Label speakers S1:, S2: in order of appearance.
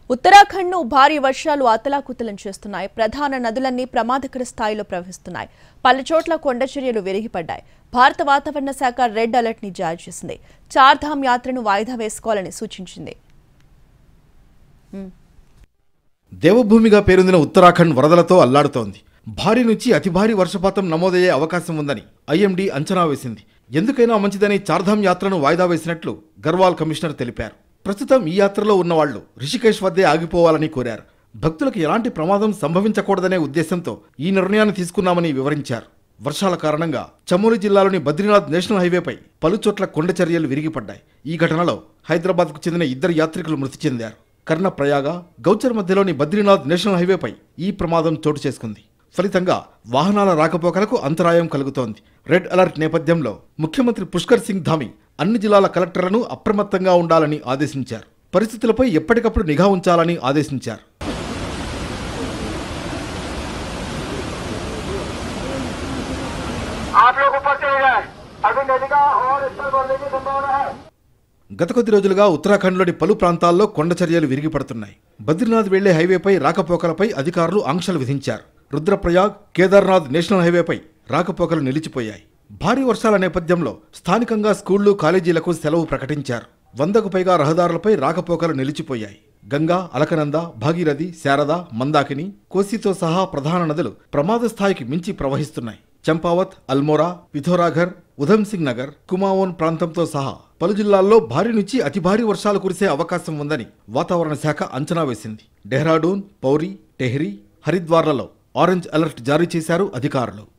S1: ఉత్తరాఖండ్ను భారీ వర్షాలు అతలాకుతలం చేస్తున్నాయి ప్రధాన నదులన్నీ ప్రమాదకర స్థాయిలో ప్రవహిస్తున్నాయి పలు చోట్ల కొండ చర్యలు విరిగిపడ్డాయి భారత వాతావరణ శాఖ రెడ్ అలర్ట్ ని జారీ చేసింది చార్ధామ్ యాత్రను వాయిదా వేసుకోవాలని సూచించింది
S2: దేవభూమిగా పేరొందిన ఉత్తరాఖండ్ వరదలతో అల్లాడుతోంది భారీ నుంచి అతి భారీ వర్షపాతం నమోదయ్యే అవకాశం ఉందని ఐఎండీ అంచనా వేసింది ఎందుకైనా మంచిదని చార్ధామ్ యాత్రను వాయిదా వేసినట్లు గర్వాల్ కమిషనర్ తెలిపారు ప్రస్తుతం ఈ యాత్రలో ఉన్నవాళ్లు రిషికేశ్ వద్దే ఆగిపోవాలని కోరారు భక్తులకు ఎలాంటి ప్రమాదం సంభవించకూడదనే ఉద్దేశంతో ఈ నిర్ణయాన్ని తీసుకున్నామని వివరించారు వర్షాల కారణంగా చమోలి జిల్లాలోని బద్రీనాథ్ నేషనల్ హైవేపై పలుచోట్ల కొండ చర్యలు విరిగిపడ్డాయి ఈ ఘటనలో హైదరాబాద్కు చెందిన ఇద్దరు యాత్రికులు మృతి చెందారు కర్ణప్రయాగ గౌచర్ మధ్యలోని బద్రీనాథ్ నేషనల్ హైవేపై ఈ ప్రమాదం చోటు చేసుకుంది ఫలితంగా వాహనాల రాకపోకలకు అంతరాయం కలుగుతోంది రెడ్ అలర్ట్ నేపథ్యంలో ముఖ్యమంత్రి పుష్కర్ సింగ్ ధామి అన్ని జిల్లాల కలెక్టర్లను అప్రమత్తంగా ఉండాలని ఆదేశించారు పరిస్థితులపై ఎప్పటికప్పుడు నిఘా ఉంచాలని ఆదేశించారు
S3: आप लोग ऊपर चले जाए अभी नदी का और स्तर बढ़ने की संभावना है
S2: గత కొద్ది రోజులుగా ఉత్తరాఖండ్లోని పలు ప్రాంతాల్లో కొండ చర్యలు విరిగిపడుతున్నాయి బద్రీనాథ్ వెళ్లే హైవేపై రాకపోకలపై అధికారులు ఆంక్షలు విధించారు రుద్రప్రయాగ్ కేదార్నాథ్ నేషనల్ హైవేపై రాకపోకలు నిలిచిపోయాయి భారీ వర్షాల నేపథ్యంలో స్థానికంగా స్కూళ్లు కాలేజీలకు సెలవు ప్రకటించారు వందకు పైగా రహదారులపై రాకపోకలు నిలిచిపోయాయి గంగా అలకనంద భాగీరథి శారద మందాకిని కోసితో సహా ప్రధాన నదులు ప్రమాద స్థాయికి మించి ప్రవహిస్తున్నాయి చంపావత్ అల్మోరా పిథోరాఘర్ ఉధమ్ సింగ్ నగర్ కుమావోన్ ప్రాంతంతో సహా పలు జిల్లాల్లో భారీ నుంచి అతి భారీ వర్షాలు కురిసే అవకాశం ఉందని వాతావరణ శాఖ అంచనా వేసింది డెహ్రాడూన్ పౌరి టెహ్రీ హరిద్వార్లలో ఆరెంజ్ అలర్ట్ జారీ చేశారు అధికారులు